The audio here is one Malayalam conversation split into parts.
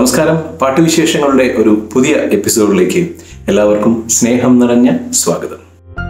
നമസ്കാരം പാട്ടുവിശേഷങ്ങളുടെ ഒരു പുതിയ എപ്പിസോഡിലേക്ക് എല്ലാവർക്കും സ്നേഹം നിറഞ്ഞ സ്വാഗതം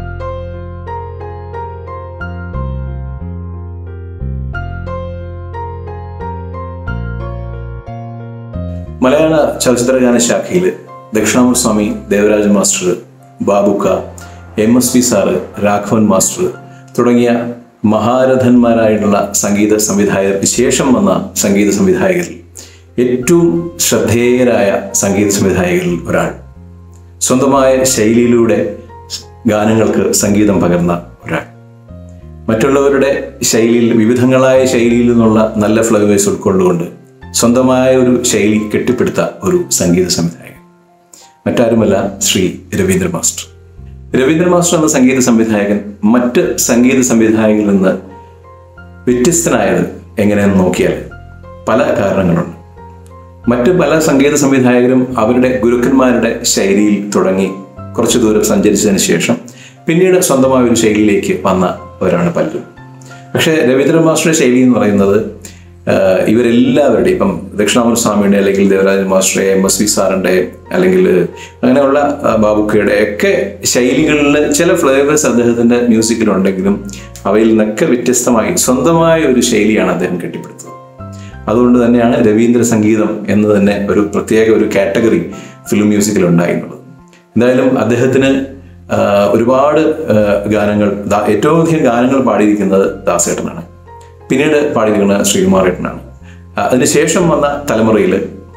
മലയാള ചലച്ചിത്രഗാന ശാഖയിൽ Dakshinamoorthy Swami Devaraja master Babukka M S P sir Raghavan master തുടങ്ങിയ മഹാരഥന്മാരായിട്ടുള്ള സംഗീത സംവിധായകർക്ക് ശേഷം വന്ന സംഗീത സംവിധായകരിൽ ഏറ്റവും ശ്രദ്ധേയരായ സംഗീത സംവിധായകരിൽ ഒരാൾ സ്വന്തമായ ശൈലിയിലൂടെ ഗാനങ്ങൾക്ക് സംഗീതം പകർന്ന ഒരാൾ മറ്റുള്ളവരുടെ ശൈലിയിൽ വിവിധങ്ങളായ ശൈലിയിൽ നിന്നുള്ള നല്ല ഫ്ലവേഴ്സ് ഉൾക്കൊണ്ടുകൊണ്ട് സ്വന്തമായ ഒരു ശൈലി കെട്ടിപ്പടുത്ത ഒരു സംഗീത സംവിധായകൻ മറ്റാരുമല്ല ശ്രീ രവീന്ദ്ര മാസ്റ്റർ രവീന്ദ്ര മാസ്റ്റർ എന്ന സംഗീത സംവിധായകൻ മറ്റ് സംഗീത സംവിധായകരിൽ നിന്ന് വ്യത്യസ്തനായത് എങ്ങനെയെന്ന് നോക്കിയാൽ പല കാരണങ്ങളുണ്ട് മറ്റ് പല സംഗീത സംവിധായകരും അവരുടെ ഗുരുക്കന്മാരുടെ ശൈലിയിൽ തുടങ്ങി കുറച്ചു ദൂരം സഞ്ചരിച്ചതിന് ശേഷം പിന്നീട് സ്വന്തമായ ഒരു ശൈലിയിലേക്ക് വന്നവരാണ് പലരും പക്ഷേ രവീന്ദ്ര മാസ്റ്ററുടെ ശൈലി എന്ന് പറയുന്നത് ആഹ് ഇവരെല്ലാവരുടെയും ഇപ്പം ദക്ഷിണാമൂർ സ്വാമിയുടെ അല്ലെങ്കിൽ ദേവരാജ മാസ്റ്ററെ എം എസ് വി സാറിൻ്റെ അല്ലെങ്കിൽ അങ്ങനെയുള്ള ആ, ബാബുക്കയുടെ ഒക്കെ ശൈലികളിൽ ചില ഫ്ലേവേഴ്സ് അദ്ദേഹത്തിൻ്റെ മ്യൂസിക്കിലുണ്ടെങ്കിലും അവയിൽ നിന്നൊക്കെ വ്യത്യസ്തമായി സ്വന്തമായ ഒരു ശൈലിയാണ് അദ്ദേഹം കെട്ടിപ്പടുത്തത് അതുകൊണ്ട് തന്നെയാണ് രവീന്ദ്ര സംഗീതം എന്ന് തന്നെ ഒരു പ്രത്യേക ഒരു കാറ്റഗറി ഫിലിം മ്യൂസിക്കിൽ ഉണ്ടായിരുന്നത് എന്തായാലും അദ്ദേഹത്തിന് ആ, ഒരുപാട് ആ, ഗാനങ്ങൾ ദാ- ഏറ്റവും അധികം ഗാനങ്ങൾ പാടിയിരിക്കുന്നത് ദാസേട്ടനാണ് പിന്നീട് പാടിയിരിക്കുന്നത് ശ്രീകുമാറേട്ടനാണ് ആ, അതിനുശേഷം വന്ന തലമുറയിൽ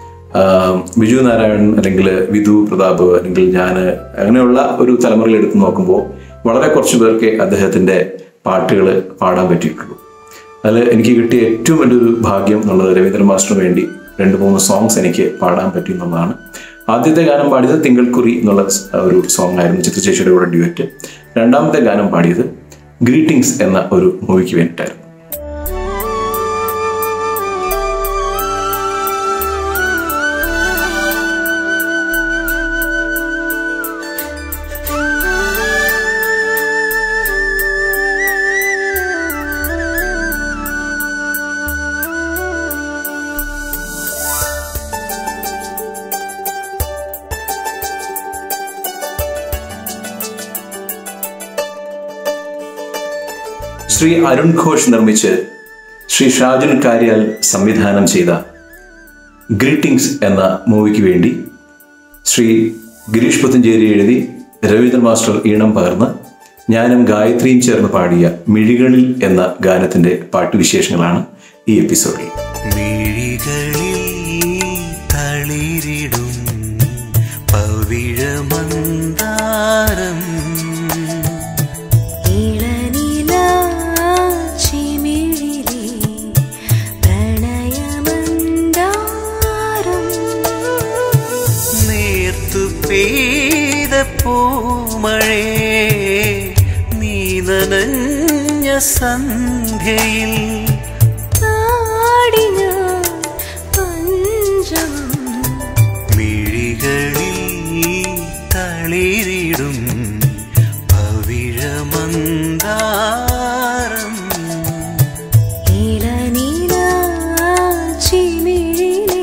ബിജു നാരായണൻ അല്ലെങ്കിൽ വിധു പ്രതാപ് അല്ലെങ്കിൽ ഞാൻ അങ്ങനെയുള്ള ഒരു തലമുറയിൽ എടുത്ത് നോക്കുമ്പോൾ വളരെ കുറച്ച് പേർക്ക് അദ്ദേഹത്തിൻ്റെ പാട്ടുകൾ പാടാൻ പറ്റിയിട്ടുള്ളൂ അതിൽ എനിക്ക് കിട്ടിയ ഏറ്റവും വലിയൊരു ഭാഗ്യം എന്നുള്ളത് രവീന്ദ്ര മാസ്റ്ററിന് വേണ്ടി രണ്ട് മൂന്ന് സോങ്സ് എനിക്ക് പാടാൻ പറ്റി എന്നുള്ളതാണ് ആദ്യത്തെ ഗാനം പാടിയത് തിങ്കൾക്കുറി എന്നുള്ള സ് ഒരു സോങ് ആയിരുന്നു ചിത്രചേച്ചിയുടെ കൂടെ ഡ്യുവറ്റ് രണ്ടാമത്തെ ഗാനം പാടിയത് ഗ്രീറ്റിംഗ്സ് എന്ന ഒരു മൂവിക്ക് വേണ്ടിയിട്ടായിരുന്നു ശ്രീ അരുൺ ഘോഷ് നിർമ്മിച്ച് ശ്രീ ഷാജുൻ കാര്യാൽ സംവിധാനം ചെയ്ത ഗ്രീറ്റിംഗ്സ് എന്ന മൂവിക്ക് വേണ്ടി ശ്രീ ഗിരീഷ് പുത്തഞ്ചേരി എഴുതി രവീന്ദ്ര മാസ്റ്റർ ഈണം പകർന്ന് ഞാനും ഗായത്രിയും ചേർന്ന് പാടിയ മിഴികളിൽ എന്ന ഗാനത്തിന്റെ പാട്ടുവിശേഷങ്ങളാണ് ഈ എപ്പിസോഡിൽ മിഴികളിൽ തളിരിടും പവിഴമന്താരം ഇളനിലാച്ചിമിഴിലേ പ്രണയമന്ദാരം നേർത്തു പെയ്ത പൂമഴേ നീ നനഞ്ഞ സന്ധ്യയിൽ പാടി ഞാൻ പഞ്ചമം മിഴികളിൽ തളിരിടും പവിഴമന്താരം ഇളനിലാച്ചിമിഴിലേ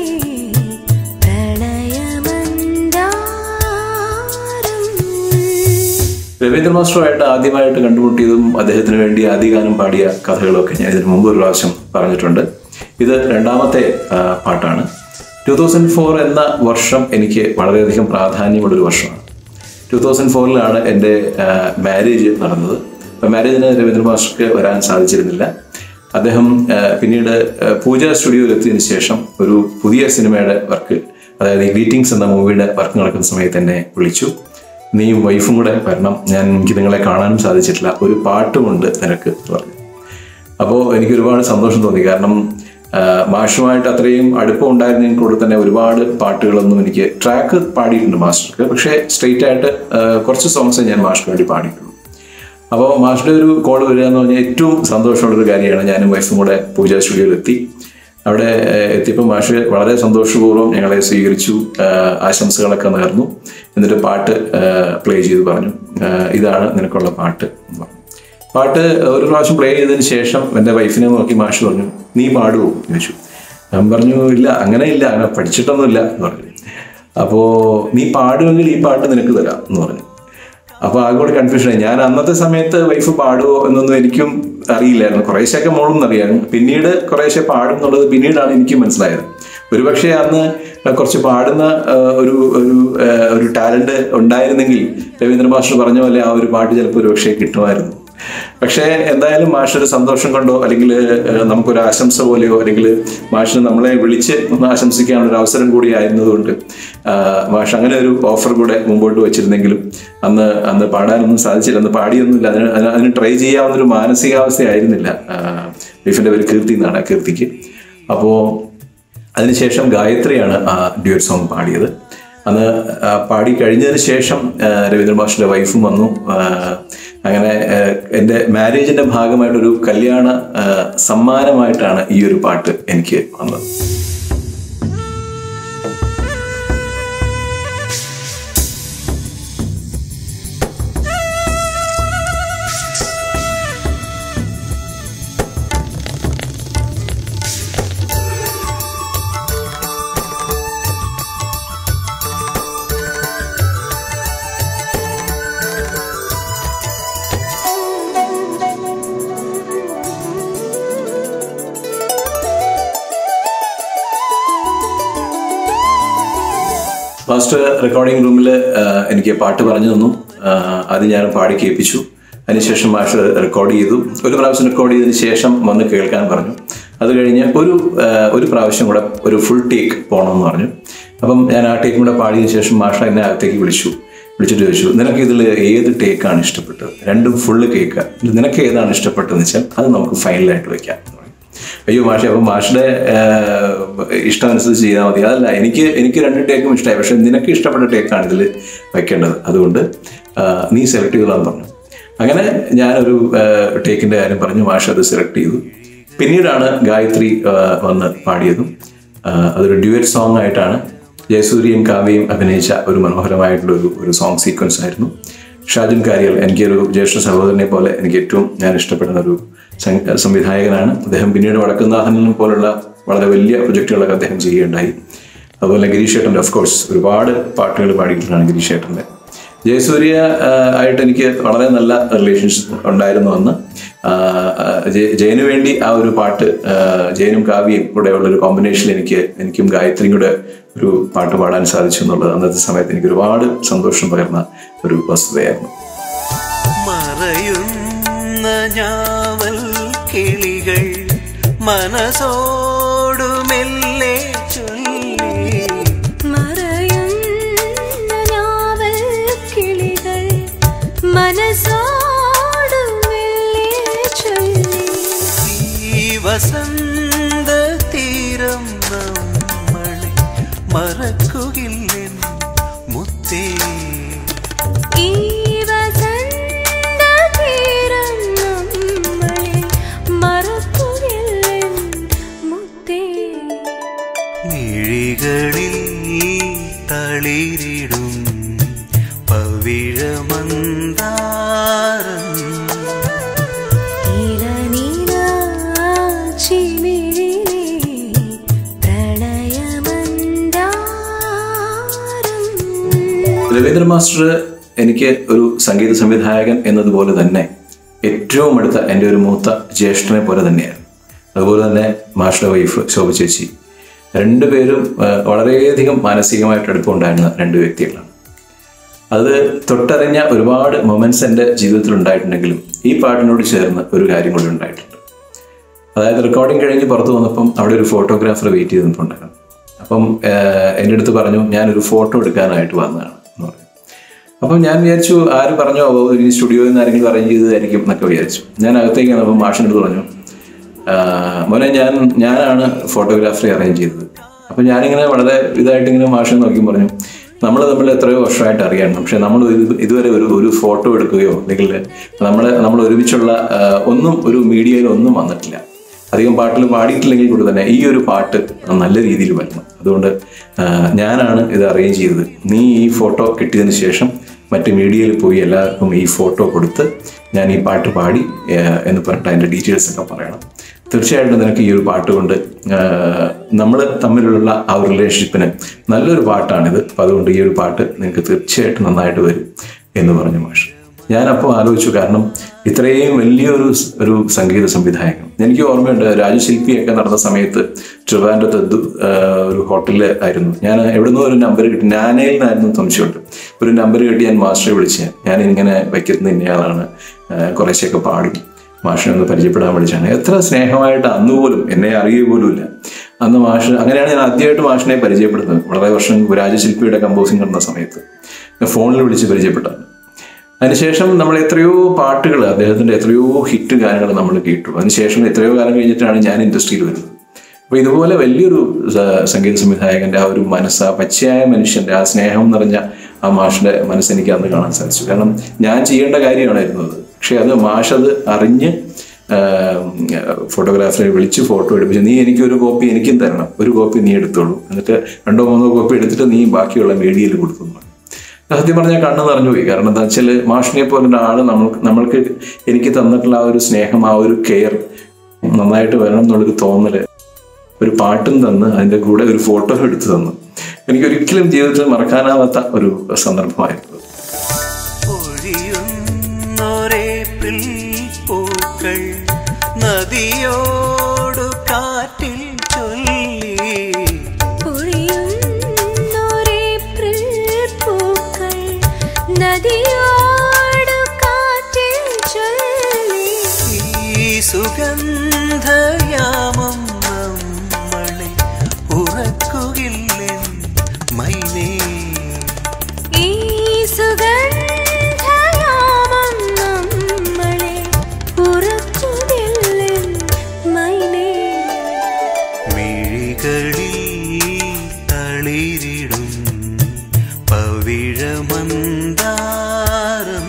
പ്രണയമന്ദാരം രവീന്ദ്ര മാസ്റ്ററുമായിട്ട് ആദ്യമായിട്ട് കണ്ടുമുട്ടിയതും അദ്ദേഹത്തിന് വേണ്ടി ആദ്യഗാനം പാടിയ കഥകളൊക്കെ ഞാൻ ഇതിനു മുമ്പ് ഒരു പ്രാവശ്യം പറഞ്ഞിട്ടുണ്ട് ഇത് രണ്ടാമത്തെ ആ, പാട്ടാണ് ടു തൗസൻഡ് ഫോർ എന്ന വർഷം എനിക്ക് വളരെയധികം പ്രാധാന്യമുള്ളൊരു വർഷമാണ് ടു തൗസൻഡ് ഫോറിലാണ് എൻ്റെ മാരേജ് നടന്നത് അപ്പം മാരേജിന് രവീന്ദ്ര മാസ്റ്റർക്ക് വരാൻ സാധിച്ചിരുന്നില്ല അദ്ദേഹം ആ, പിന്നീട് ആ, പൂജ സ്റ്റുഡിയോയിൽ എത്തിയതിനു ശേഷം ഒരു പുതിയ സിനിമയുടെ വർക്ക് അതായത് ഈ ഗ്രീറ്റിംഗ്സ് എന്ന മൂവിയുടെ വർക്ക് നടക്കുന്ന സമയത്ത് എന്നെ വിളിച്ചു നീയും വൈഫും കൂടെ വരണം ഞാൻ എനിക്ക് നിങ്ങളെ കാണാനും സാധിച്ചിട്ടില്ല ഒരു പാട്ടുമുണ്ട് നിനക്ക് എന്ന് പറഞ്ഞു അപ്പോൾ എനിക്ക് ഒരുപാട് സന്തോഷം തോന്നി കാരണം ആ, മാഷുമായിട്ട് അത്രയും അടുപ്പം ഉണ്ടായിരുന്നതിൽ കൂടെ തന്നെ ഒരുപാട് പാട്ടുകളൊന്നും എനിക്ക് ട്രാക്ക് പാടിയിട്ടുണ്ട് മാസ്റ്റർക്ക് പക്ഷേ സ്ട്രെയിറ്റ് ആയിട്ട് ആ, കുറച്ച് സോങ്സ് ഞാൻ മാഷിന് വേണ്ടി പാടിയിട്ടുള്ളൂ അപ്പോൾ മാഷിന്റെ ഒരു കോൾ വരിക എന്ന് പറഞ്ഞാൽ ഏറ്റവും സന്തോഷമുള്ളൊരു കാര്യമാണ് ഞാനും വൈഫും കൂടെ പൂജ സ്റ്റുഡിയോയിൽ എത്തി അവിടെ ഏഹ്, എത്തിയപ്പോൾ മാഷ് വളരെ സന്തോഷപൂർവ്വം ഞങ്ങളെ സ്വീകരിച്ചു ആഹ്, ആശംസകളൊക്കെ നേർന്നു എന്നിട്ട് പാട്ട് പ്ലേ ചെയ്ത് പറഞ്ഞു ആഹ്, ഇതാണ് നിനക്കുള്ള പാട്ട് എന്ന് പറഞ്ഞു പാട്ട് ഒരു പ്രാവശ്യം പ്ലേ ചെയ്തതിന് ശേഷം എൻ്റെ വൈഫിനെ നോക്കി മാഷ് പറഞ്ഞു നീ പാടുവോ എന്ന് ചോദിച്ചു ഞാൻ പറഞ്ഞു ഇല്ല അങ്ങനെ ഇല്ല അങ്ങനെ പഠിച്ചിട്ടൊന്നുമില്ല എന്ന് പറഞ്ഞു അപ്പോൾ നീ പാടുമെങ്കിൽ ഈ പാട്ട് നിനക്ക് തരാം എന്ന് പറഞ്ഞു അപ്പോൾ ആകെ കൂടെ കൺഫ്യൂഷൻ ആയി ഞാൻ അന്നത്തെ സമയത്ത് വൈഫ് പാടുമോ എന്നൊന്നും എനിക്കും അറിയില്ലായിരുന്നു കുറേശ്ശെയൊക്കെ മോളും അറിയാം പിന്നീട് കുറേശ്ശെ പാടും എന്നുള്ളത് പിന്നീടാണ് എനിക്ക് മനസ്സിലായത് ഒരുപക്ഷെ അന്ന് കുറച്ച് പാടുന്ന ആ, ഒരു ഒരു ആ, ഒരു ടാലന്റ് ഉണ്ടായിരുന്നെങ്കിൽ രവീന്ദ്ര മാസ്റ്റർ പറഞ്ഞ പോലെ ആ ഒരു പാട്ട് ചിലപ്പോൾ ഒരുപക്ഷെ കിട്ടുമായിരുന്നു പക്ഷേ എന്തായാലും മാഷൊരു സന്തോഷം കൊണ്ടോ അല്ലെങ്കിൽ ഏഹ്, നമുക്കൊരു ആശംസ പോലെയോ അല്ലെങ്കിൽ മാഷിന് നമ്മളെ വിളിച്ച് ഒന്ന് ആശംസിക്കാനുള്ള ഒരു അവസരം കൂടി ആയിരുന്നതുകൊണ്ട് ആഹ്, മാഷ് അങ്ങനെ ഒരു ഓഫർ കൂടെ മുമ്പോട്ട് വെച്ചിരുന്നെങ്കിലും അന്ന് അന്ന് പാടാനൊന്നും സാധിച്ചില്ല അന്ന് പാടിയൊന്നുമില്ല അതിന് അതിന് അതിന് ട്രൈ ചെയ്യാവുന്ന ഒരു മാനസികാവസ്ഥയായിരുന്നില്ല ബീഫിന്റെ പേര് കീർത്തി എന്നാണ് കീർത്തിക്ക് അപ്പോൾ അതിനുശേഷം ഗായത്രിയാണ് ആ ഡ്യൂറ്റ് സോങ് പാടിയത് അന്ന് ആ പാടി കഴിഞ്ഞതിന് ശേഷം ആ, രവീന്ദ്ര മാഷിന്റെ വൈഫും വന്നു ആ, അങ്ങനെ ആ, എൻ്റെ മാരേജിന്റെ ഭാഗമായിട്ടൊരു കല്യാണ ആ, സമ്മാനമായിട്ടാണ് ഈ ഒരു പാട്ട് എനിക്ക് വന്നത് ഫസ്റ്റ് റെക്കോർഡിംഗ് റൂമിൽ എനിക്ക് പാട്ട് പറഞ്ഞു തന്നു ആ, അത് ഞാൻ പാടി കേൾപ്പിച്ചു അതിനുശേഷം മാഷ് റെക്കോർഡ് ചെയ്തു ഒരു പ്രാവശ്യം റെക്കോർഡ് ചെയ്തതിന് ശേഷം വന്ന് കേൾക്കാൻ പറഞ്ഞു അത് കഴിഞ്ഞ് ഒരു ആ, ഒരു പ്രാവശ്യം കൂടെ ഒരു ഫുൾ ടേക്ക് പോകണമെന്ന് പറഞ്ഞു അപ്പം ഞാൻ ആ ടേക്കും കൂടെ പാടിയതിനു ശേഷം മാഷ എന്നെ അകത്തേക്ക് വിളിച്ചു വിളിച്ചിട്ട് ചോദിച്ചു നിനക്ക് ഇതിൽ ഏത് ടേക്കാണ് ഇഷ്ടപ്പെട്ടത് രണ്ടും ഫുള്ള് കേൾക്കുക നിനക്ക് ഏതാണ് ഇഷ്ടപ്പെട്ടതെന്ന് വെച്ചാൽ അത് നമുക്ക് ഫൈനലായിട്ട് വെക്കാം എന്ന് പറഞ്ഞു. അയ്യോ മാഷെ അപ്പം മാഷിന്റെ ആഹ്, ഇഷ്ടം അനുസരിച്ച് ചെയ്താൽ മതി അതല്ല എനിക്ക് എനിക്ക് രണ്ട് ടേക്കും ഇഷ്ടമായി പക്ഷെ നിനക്ക് ഇഷ്ടപ്പെട്ട ടേക്കാണ് ഇതിൽ വെക്കേണ്ടത് അതുകൊണ്ട് ആഹ്, നീ സെലക്ട് ചെയ്തോളാന്ന് പറഞ്ഞു അങ്ങനെ ഞാനൊരു ആഹ്, ടേക്കിന്റെ കാര്യം പറഞ്ഞു മാഷ് അത് സെലക്ട് ചെയ്തു പിന്നീടാണ് ഗായത്രി ആഹ്, വന്ന് പാടിയതും ആഹ്, അതൊരു ഡ്യുവറ്റ് സോങ് ആയിട്ടാണ് ജയസൂര്യയും കാവ്യയും അഭിനയിച്ച ഒരു മനോഹരമായിട്ടുള്ള ഒരു ഒരു സോങ് സീക്വൻസ് ആയിരുന്നു ഷാജുൻ കാരിയൽ എനിക്കൊരു ജ്യേഷ്ഠ സഹോദരനെ പോലെ എനിക്ക് ഏറ്റവും ഞാൻ ഇഷ്ടപ്പെടുന്ന ഒരു സം- സംവിധായകനാണ് അദ്ദേഹം പിന്നീട് വടക്കുന്നാഥനും പോലുള്ള വളരെ വലിയ പ്രൊജക്റ്റുകളൊക്കെ അദ്ദേഹം ചെയ്യുകയുണ്ടായി അതുപോലെ ഗിരീഷ് ഏട്ടൻ്റെ ഓഫ് കോഴ്സ് ഒരുപാട് പാട്ടുകൾ പാടിയിട്ടുള്ളതാണ് ഗിരീഷ് ഏട്ടൻ്റെ ജയസൂര്യ ആ, ആയിട്ട് എനിക്ക് വളരെ നല്ല റിലേഷൻഷിപ്പ് ഉണ്ടായിരുന്നു അന്ന് ആ, ആ, ജയ- ജയന് വേണ്ടി ആ ഒരു പാട്ട് ആ, ജയനും കാവ്യയും കൂടെ ഉള്ള ഒരു കോമ്പിനേഷനിൽ എനിക്ക് എനിക്കും ഗായത്രിയും കൂടെ ഒരു പാട്ട് പാടാൻ സാധിച്ചു എന്നുള്ളത് അന്നത്തെ സമയത്ത് എനിക്ക് ഒരുപാട് സന്തോഷം പകർന്ന ഒരു വസ്തുതയായിരുന്നു മറയുന്ന ഞാവൽ കിളികൾ മനസ്സോടു മെല്ലെ ചൊല്ലി മറയുന്ന ഞാവൽ കിളികൾ മനസ്സോടു മെല്ലെ ചൊല്ലി ഈ വസന്ത തീരം നമ്മളെ മറക്കുകില്ലെൻ മുത്തേ ഈ വസന്തതീരം നമ്മളെ മറക്കുകയില്ലെൻ മുത്തേ. മിഴികളിൽ തളിരിടും പവിഴമന്താരം ഇളനീലാച്ചിമിഴിലെ പ്രണയമന്ദാരം രവീന്ദ്ര മാസ്റ്റർ എനിക്ക് ഒരു സംഗീത സംവിധായകൻ എന്നതുപോലെ തന്നെ ഏറ്റവും അടുത്ത എൻ്റെ ഒരു മൂത്ത ജ്യേഷ്ഠനെ പോലെ തന്നെയായിരുന്നു അതുപോലെ തന്നെ മാസ്റ്ററുടെ വൈഫ് ശോഭ ചേച്ചി രണ്ടുപേരും ആ, വളരെയധികം മാനസികമായിട്ട് അടുപ്പമുണ്ടായിരുന്ന രണ്ട് വ്യക്തികളാണ് അത് തൊട്ടറിഞ്ഞ ഒരുപാട് മൊമെന്റ്സ് എൻ്റെ ജീവിതത്തിൽ ഉണ്ടായിട്ടുണ്ടെങ്കിലും ഈ പാട്ടിനോട് ചേർന്ന് ഒരു കാര്യം കൂടി ഉണ്ടായിട്ടുണ്ട് അതായത് റെക്കോർഡിംഗ് കഴിഞ്ഞ് പുറത്ത് വന്നപ്പം അവിടെ ഒരു ഫോട്ടോഗ്രാഫർ വെയിറ്റ് ചെയ്ത് നിൽപ്പുണ്ടായിരുന്നു അപ്പം ആഹ്, എൻ്റെ അടുത്ത് പറഞ്ഞു ഞാനൊരു ഫോട്ടോ എടുക്കാനായിട്ട് വന്നതാണ് എന്ന് പറഞ്ഞു അപ്പം ഞാൻ വിചാരിച്ചു ആര് പറഞ്ഞോ ഓ, ഇനി സ്റ്റുഡിയോയിൽ നിന്ന് ആരെങ്കിലും അറേഞ്ച് ചെയ്തതായിരിക്കും എന്നൊക്കെ വിചാരിച്ചു ഞാൻ അകത്തേക്ക് വന്നപ്പോൾ മാഷിൻ്റെ അടുത്ത് പറഞ്ഞു ആഹ്, മോനെ ഞാൻ ഞാനാണ് ഫോട്ടോഗ്രാഫറെ അറേഞ്ച് ചെയ്തത് അപ്പം ഞാനിങ്ങനെ വളരെ ഇതായിട്ട് ഇങ്ങനെ മാഷിനെ നോക്കി പറഞ്ഞു നമ്മൾ തമ്മിൽ എത്രയോ വർഷമായിട്ട് അറിയാം പക്ഷെ നമ്മൾ ഇത് ഇതുവരെ ഒരു ഒരു ഫോട്ടോ എടുക്കുകയോ അല്ലെങ്കിൽ നമ്മൾ നമ്മൾ ഒരുമിച്ചുള്ള ആഹ്, ഒന്നും ഒരു മീഡിയയിൽ ഒന്നും വന്നിട്ടില്ല അധികം പാട്ടിൽ പാടിയിട്ടില്ലെങ്കിൽ കൂടി തന്നെ ഈ ഒരു പാട്ട് നല്ല രീതിയിൽ വരണം അതുകൊണ്ട് ആ, ഞാനാണ് ഇത് അറേഞ്ച് ചെയ്തത് നീ ഈ ഫോട്ടോ കിട്ടിയതിന് ശേഷം മറ്റ് മീഡിയയിൽ പോയി എല്ലാവർക്കും ഈ ഫോട്ടോ കൊടുത്ത് ഞാൻ ഈ പാട്ട് പാടി ആ, എന്ന് പറഞ്ഞിട്ട് അതിൻ്റെ ഡീറ്റെയിൽസ് ഒക്കെ പറയണം തീർച്ചയായിട്ടും നിനക്ക് ഈ ഒരു പാട്ട് കൊണ്ട് നമ്മൾ തമ്മിലുള്ള ആ ഒരു റിലേഷൻഷിപ്പിന് നല്ലൊരു പാട്ടാണിത് അപ്പം അതുകൊണ്ട് ഈ ഒരു പാട്ട് നിനക്ക് തീർച്ചയായിട്ടും നന്നായിട്ട് വരും എന്ന് പറഞ്ഞു മാഷ് ഞാനപ്പോൾ ആലോചിച്ചു കാരണം ഇത്രയും വലിയൊരു സ് ഒരു സംഗീത സംവിധായകൻ എനിക്ക് ഓർമ്മയുണ്ട് രാജശില്പിയൊക്കെ നടന്ന സമയത്ത് ട്രിവാൻഡ്രത്ത് ദു- ആ, ഒരു ഹോട്ടലിൽ ആയിരുന്നു ഞാൻ എവിടുന്നോ ഒരു നമ്പർ കിട്ടി നാനയിൽ നിന്നായിരുന്നു സംശയമുണ്ട് ഒരു നമ്പർ കിട്ടി ഞാൻ മാസ്റ്ററെ വിളിച്ച് ഞാൻ ഇങ്ങനെ വയ്ക്കുന്ന ഇന്നയാളാണ് ആ, കുറേശ്ശെയൊക്കെ പാടും മാഷിനെ ഒന്ന് പരിചയപ്പെടാൻ വിളിച്ചാണ് എത്ര സ്നേഹമായിട്ട് അന്ന് പോലും എന്നെ അറിയുക പോലുമില്ല അന്ന് മാഷ് അങ്ങനെയാണ് ഞാൻ ആദ്യമായിട്ട് മാഷിനെ പരിചയപ്പെടുന്നത് വളരെ വർഷം രാജശില്പിയുടെ കമ്പോസിംഗ് നടന്ന സമയത്ത് ഞാൻ ഫോണിൽ വിളിച്ച് പരിചയപ്പെട്ടതാണ് അതിനുശേഷം നമ്മൾ എത്രയോ പാട്ടുകൾ അദ്ദേഹത്തിന്റെ എത്രയോ ഹിറ്റ് ഗാനങ്ങൾ നമ്മൾ കേട്ടു അതിനുശേഷം എത്രയോ കാലം കഴിഞ്ഞിട്ടാണ് ഞാൻ ഇൻഡസ്ട്രിയിൽ വരുന്നത് അപ്പൊ ഇതുപോലെ വലിയൊരു സ- സംഗീത സംവിധായകന്റെ ആ ഒരു മനസ്സ് ആ പച്ചയായ മനുഷ്യന്റെ ആ സ്നേഹം നിറഞ്ഞ ആ മാഷിന്റെ മനസ്സ് എനിക്ക് അന്ന് കാണാൻ സാധിച്ചു കാരണം ഞാൻ ചെയ്യേണ്ട കാര്യമാണായിരുന്നു അത് പക്ഷെ അത് മാഷ് അത് അറിഞ്ഞ് ഫോട്ടോഗ്രാഫറെ വിളിച്ച് ഫോട്ടോ എടുപ്പിച്ച് നീ എനിക്ക് ഒരു കോപ്പി എനിക്കും തരണം ഒരു കോപ്പി നീ എടുത്തോളൂ എന്നിട്ട് രണ്ടോ മൂന്നോ കോപ്പി എടുത്തിട്ട് നീ ബാക്കിയുള്ള മീഡിയയിൽ കൊടുത്തു എന്ന് പറഞ്ഞു. സത്യം പറഞ്ഞാൽ കണ്ണ് നിറഞ്ഞു പോയി കാരണം എന്താ വെച്ചാൽ മാഷിനെ പോലെ ഒരാള് നമ്മൾക്ക് നമ്മൾക്ക് എനിക്ക് തന്നിട്ടുള്ള ആ ഒരു സ്നേഹം ആ ഒരു കെയർ നന്നായിട്ട് വരണം എന്നുള്ളൊരു തോന്നല് ഒരു പാട്ടും തന്ന് അതിന്റെ കൂടെ ഒരു ഫോട്ടോ എടുത്തു തന്നു എനിക്ക് ഒരിക്കലും ജീവിതത്തിൽ മറക്കാനാവാത്ത ഒരു സന്ദർഭമായിരുന്നു പൊഴിയുന്നൊരേപ്രിൽ പൂക്കൾ നദിയോടു കാറ്റിൽ ചൊല്ലി പൊഴിയുന്നൊരേപ്രിൽ പൂക്കൾ നദിയോടു കാറ്റിൽ ചൊല്ലി ഈ സുഗന്ധയാമം നമ്മളെ ഉറക്കുകില്ലെൻ മൈനേ ഈ സുഗന്ധയാമം നമ്മളെ ഉറക്കുകില്ലെൻ മൈനേ മിഴികളിൽ തളിരിടും പവിഴമന്താരം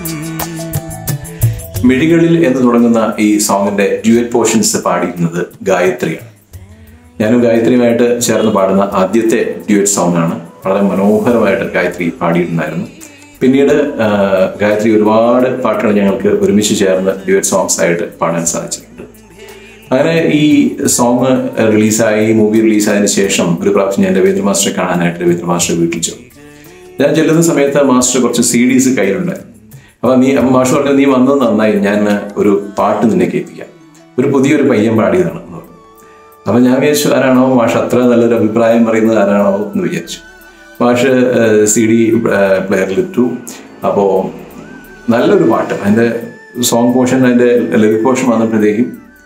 മിഴികളിൽ എന്ന് തുടങ്ങുന്ന ഈ സോങ്ങിന്റെ ഡ്യുവൽ പോർഷൻസ് പാടിയിരുന്നത് ഗായത്രിയാണ് ഞാനും ഗായത്രിയുമായിട്ട് ചേർന്ന് പാടുന്ന ആദ്യത്തെ ഡ്യുവറ്റ് സോങ് ആണ് വളരെ മനോഹരമായിട്ട് ഗായത്രി പാടിയിട്ടുണ്ടായിരുന്നു പിന്നീട് ആ, ഗായത്രി ഒരുപാട് പാട്ടുകൾ ഞങ്ങൾക്ക് ഒരുമിച്ച് ചേർന്ന് ഡ്യുവറ്റ് സോങ്സ് ആയിട്ട് പാടാൻ സാധിച്ചിട്ടുണ്ട് അങ്ങനെ ഈ സോങ് റിലീസായി മൂവി റിലീസായതിനു ശേഷം ഒരു പ്രാവശ്യം ഞാൻ രവീന്ദ്ര മാസ്റ്ററെ കാണാനായിട്ട് രവീന്ദ്ര മാസ്റ്റർ വീട്ടിൽ ചെന്നു ഞാൻ ചെല്ലുന്ന സമയത്ത് മാസ്റ്റർ കുറച്ച് സി ഡീസ് കയ്യിലുണ്ടായിരുന്നു അപ്പൊ നീ അപ്പൊ മാസ്റ്റർ പറഞ്ഞു നീ വന്നത് നന്നായി ഞാൻ ഒരു പാട്ട് നിന്നെ കേൾപ്പിക്കാം ഒരു പുതിയൊരു പയ്യൻ പാടിയതാണ് എന്ന് പറഞ്ഞു അപ്പൊ ഞാൻ വിചാരിച്ചു ആരാണോ മാഷ് അത്ര നല്ലൊരു അഭിപ്രായം പറയുന്നത് ആരാണോ എന്ന് വിചാരിച്ചു മാഷ് സി ഡി പ്ലെയറിലിട്ടു അപ്പോൾ നല്ലൊരു പാട്ട് അതിന്റെ സോങ് പോർഷൻ അതിന്റെ ലിറിക് പോർഷൻ വന്നപ്പോഴത്തേക്കും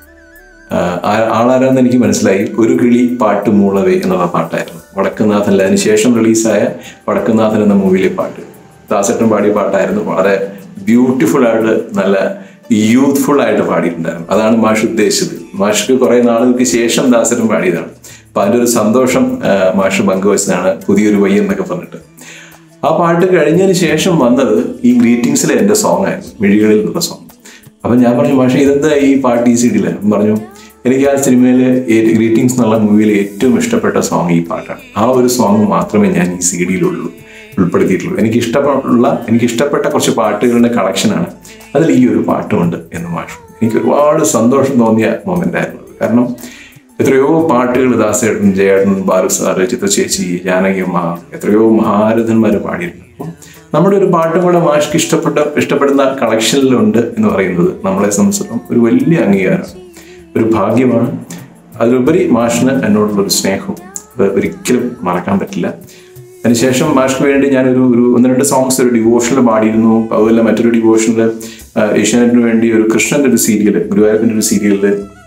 ആഹ് ആ- ആളാരാന്ന് എനിക്ക് മനസ്സിലായി ഒരു കിളി പാട്ട് മൂളവേ എന്നുള്ള പാട്ടായിരുന്നു വടക്കുന്നാഥൻ അതിനുശേഷം റിലീസായ വടക്കുന്നാഥൻ എന്ന മൂവിയിലെ പാട്ട് ദാസേട്ടൻ പാടിയ പാട്ടായിരുന്നു വളരെ ബ്യൂട്ടിഫുൾ ആയിട്ട് നല്ല യൂത്ത്ഫുൾ ആയിട്ട് പാടിയിട്ടുണ്ടായിരുന്നു അതാണ് മാഷ് ഉദ്ദേശിച്ചത് മാഷ്ക്ക് കുറെ നാളുകൾക്ക് ശേഷം ദാസേട്ടൻ പാടിയതാണ് അപ്പൊ അതിന്റെ ഒരു സന്തോഷം ആഹ് മാഷ് പങ്കുവച്ചതാണ് പുതിയൊരു വയ്യ എന്നൊക്കെ പറഞ്ഞിട്ട് ആ പാട്ട് കഴിഞ്ഞതിന് ശേഷം വന്നത് ഈ ഗ്രീറ്റിംഗ്സിലെ എൻ്റെ സോങ് ആയിരുന്നു മിഴികളിൽ നിന്നുള്ള സോങ് അപ്പൊ ഞാൻ പറഞ്ഞു പക്ഷേ ഇതെന്താ ഈ പാട്ട് ഈ സീഡില്ല പറഞ്ഞു എനിക്ക് ആ സിനിമയിൽ ഗ്രീറ്റിംഗ്സ് എന്നുള്ള മൂവിയിൽ ഏറ്റവും ഇഷ്ടപ്പെട്ട സോങ് ഈ പാട്ടാണ് ആ ഒരു സോങ് മാത്രമേ ഞാൻ ഈ സി ഡിയിലുള്ളൂ ഉൾപ്പെടുത്തിയിട്ടുള്ളൂ എനിക്ക് ഇഷ്ടമുള്ള എനിക്ക് ഇഷ്ടപ്പെട്ട കുറച്ച് പാട്ടുകളുടെ കളക്ഷനാണ് അതിൽ ഈ ഒരു പാട്ടുമുണ്ട് എന്ന് മാഷു എനിക്ക് ഒരുപാട് സന്തോഷം തോന്നിയ മൊമെന്റ് ആയിരുന്നു അത്. കാരണം എത്രയോ പാട്ടുകൾ ദാസേട്ടൻ ജയേട്ടൻ ബാലു സാറ് ചിത്ര ചേച്ചി ജാനകിയമ്മ എത്രയോ മഹാരഥന്മാർ പാടിയിട്ടുണ്ട് അപ്പം നമ്മുടെ ഒരു പാട്ടും കൂടെ മാഷ്ക്ക് ഇഷ്ടപ്പെട്ട ഇഷ്ടപ്പെടുന്ന കളക്ഷനിലുണ്ട് എന്ന് പറയുന്നത് നമ്മളെ സംബന്ധിച്ചിടത്തോളം ഒരു വലിയ അംഗീകാരമാണ് ഒരു ഭാഗ്യമാണ് അതിലുപരി മാഷിന് എന്നോടുള്ള ഒരു സ്നേഹവും അത് ഒരിക്കലും മറക്കാൻ പറ്റില്ല അതിനുശേഷം മാഷ്ക്ക് വേണ്ടി ഞാനൊരു ഒരു ഒന്ന് രണ്ട് സോങ്സ് ഒരു ഡിവോഷനിൽ പാടിയിരുന്നു അതുപോലെ മറ്റൊരു ഡിവോഷനിൽ ഏഷ്യാനെറ്റിന് വേണ്ടി ഒരു കൃഷ്ണന്റെ ഒരു സീരിയൽ ഗുരുവായൂരപ്പൻ്റെ ഒരു സീരിയലിൽ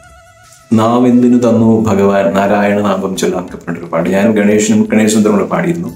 നാവെന്തിനു തന്നു ഭഗവാൻ നാരായണ നാമം ചൊല്ലാന്നൊക്കെ പറഞ്ഞൊരു പാട്ട് ഞാനും ഗണേശനും ഗണേശ് സുന്ദരം കൂടെ പാടിയിരുന്നു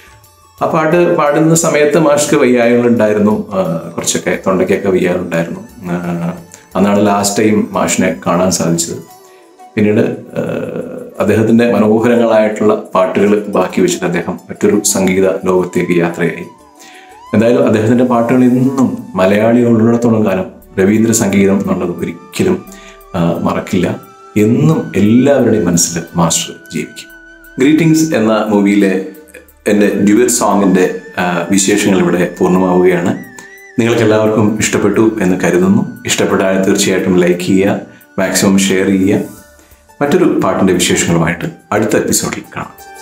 ആ പാട്ട് പാടുന്ന സമയത്ത് മാഷ്ക്ക് വയ്യായകളുണ്ടായിരുന്നു ആ, കുറച്ചൊക്കെ തൊണ്ടയ്ക്കൊക്കെ വയ്യാകളുണ്ടായിരുന്നു ആ, അന്നാണ് ലാസ്റ്റ് ടൈം മാഷിനെ കാണാൻ സാധിച്ചത് പിന്നീട് ആ, അദ്ദേഹത്തിന്റെ മനോഹരങ്ങളായിട്ടുള്ള പാട്ടുകൾ ബാക്കി വെച്ചിട്ട് അദ്ദേഹം മറ്റൊരു സംഗീത ലോകത്തേക്ക് യാത്രയായി എന്തായാലും അദ്ദേഹത്തിന്റെ പാട്ടുകൾ എന്നും മലയാളികളുള്ളിടത്തോളം കാലം രവീന്ദ്ര സംഗീതം എന്നുള്ളത് ഒരിക്കലും ആ, മറക്കില്ല എന്നും എല്ലാവരുടെയും മനസ്സിൽ മാസ്റ്റർ ജീവിക്കും ഗ്രീറ്റിംഗ്സ് എന്ന മൂവിയിലെ എൻ്റെ ഡ്യുവൽ സോങ്ങിൻ്റെ വിശേഷങ്ങൾ ഇവിടെ പൂർണ്ണമാവുകയാണ് നിങ്ങൾക്ക് എല്ലാവർക്കും ഇഷ്ടപ്പെട്ടു എന്ന് കരുതുന്നു ഇഷ്ടപ്പെട്ടാൽ തീർച്ചയായിട്ടും ലൈക്ക് ചെയ്യുക മാക്സിമം ഷെയർ ചെയ്യുക മറ്റൊരു പാട്ടിന്റെ വിശേഷങ്ങളുമായിട്ട് അടുത്ത എപ്പിസോഡിൽ കാണാം